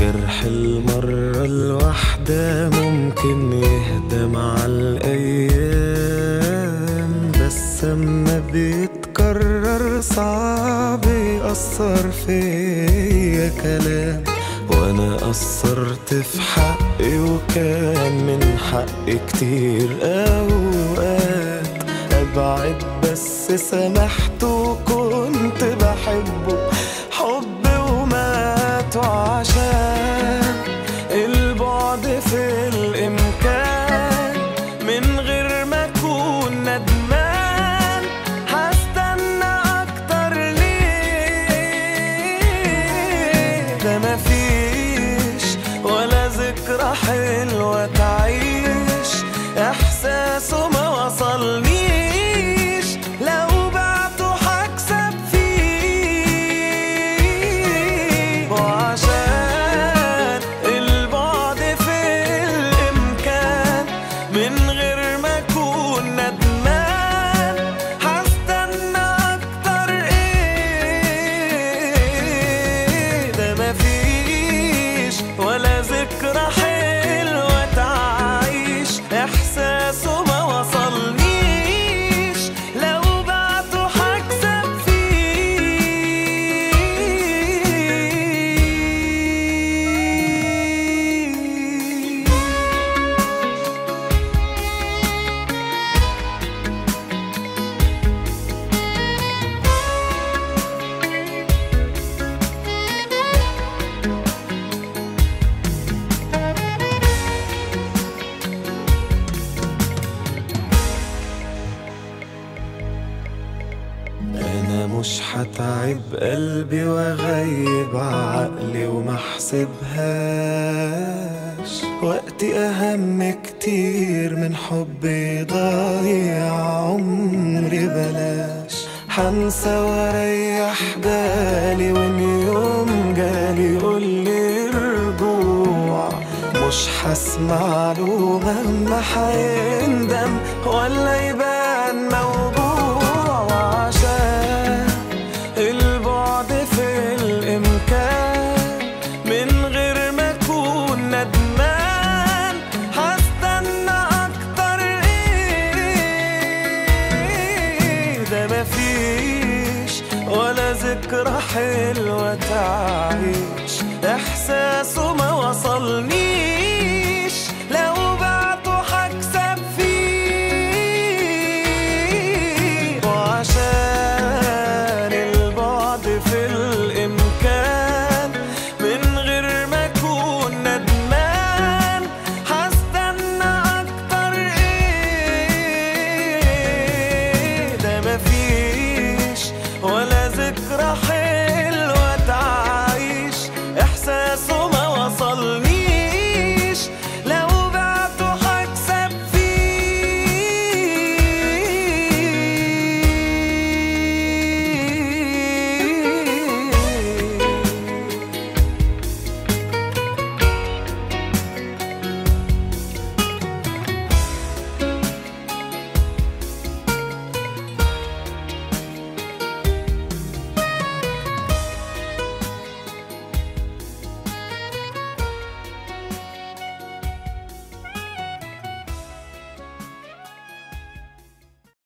جرح المرة الواحدة ممكن يهدى مع الأيام بس أما بيتكرر صعب يأثر فيا كلام وأنا قصرت في حقي وكان من حقي كتير أوقات أبعد بس سمحت وكنت بحبه حب ومات وعشان البعد في الإمكان من غير ما أكون ندمان هستنى أكتر ليه ده مفيش ولا ذكرى حلوة تعيش إحساسه ما وصلنيش لو بعته هكسب فيه وعشان البعد في الإمكان من غير ما أكون ندمان هستنى أكتر إيه ده مفيش ولا ذكرى حلوة تعيش إحساسه ما وصلنيش لو بعته هكسب فيه أنا مش هتعب قلبي وأغيب عقلي وما احسبهاش وقتي أهم كتير من حبي ضايع عمري بلاش حنسى واريح بالي وان يوم جالي يقولي رجوع مش هسمع له مهما هيندم ولا يبان موجوع وعشان البعد في الإمكان من غير ما أكون ندمان هستنى أكتر إيه ده مفيش ولا ذكرى حلوة تعيش إحساسه ما وصلنيش